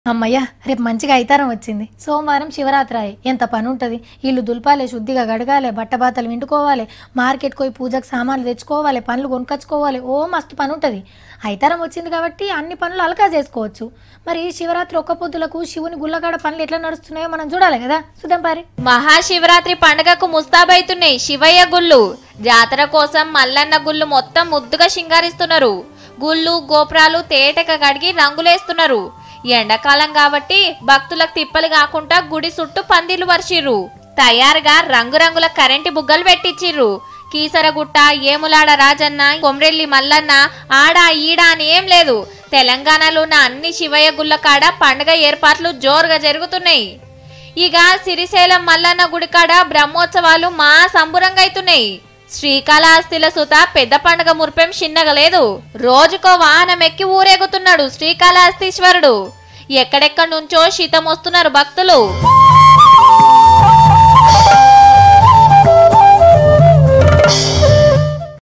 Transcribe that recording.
అమ్మయ్య రేపు మంచిగా అయితారం వచ్చింది సోమవారం శివరాత్రి అయ్యి ఎంత పని ఉంటుంది ఇల్లు దులపాలి శుద్ధిగా గడగాలి బట్టబాతలు విండుకోవాలి మార్కెట్ పోయి పూజకు సామాన్లు తెచ్చుకోవాలి పనులు కొనుకొచ్చుకోవాలి ఓ మస్తు పని ఉంటుంది అయితారం వచ్చింది కాబట్టి అన్ని పనులు అలకా చేసుకోవచ్చు మరి శివరాత్రి ఒక్క పొద్దులకు శివుని గుళ్ళకాడ పనులు ఎట్లా నడుస్తున్నాయో మనం చూడాలి కదా చూద్దాం పారి మహాశివరాత్రి పండగకు ముస్తాబైతున్నాయి శివయ్య గుళ్ళు జాతర కోసం మల్లన్న గుళ్ళు మొత్తం ముద్దుగా శృంగారిస్తున్నారు గుళ్ళు గోపురాలు తేటగా కడిగి రంగులేస్తున్నారు ఎండాకాలం కాబట్టి భక్తులకు తిప్పలు కాకుండా గుడి చుట్టూ పందిర్లు వర్షిర్రు తయారుగా రంగురంగుల కరెంటు బుగ్గలు పెట్టించిర్రు కీసరగుట్ట ఏములాడ రాజన్న కొమ్రెల్లి మల్లన్న ఆడ ఈడ అని ఏం లేదు తెలంగాణలో ఉన్న అన్ని శివయ్య గుళ్ళ కాడ పండగ ఏర్పాట్లు జోరుగా జరుగుతున్నాయి ఇక సిరిశైలం మల్లన్న గుడికాడ బ్రహ్మోత్సవాలు మా సంబురంగా అవుతున్నాయి శ్రీకాళహస్తిల సుత పెద్ద పండుగ మురిపేం చిన్నగా లేదు రోజుకో వాహనం ఎక్కి ఊరేగుతున్నాడు శ్రీకాళహస్తీశ్వరుడు ఎక్కడెక్కడి నుంచో శీతం వస్తున్నారు భక్తులు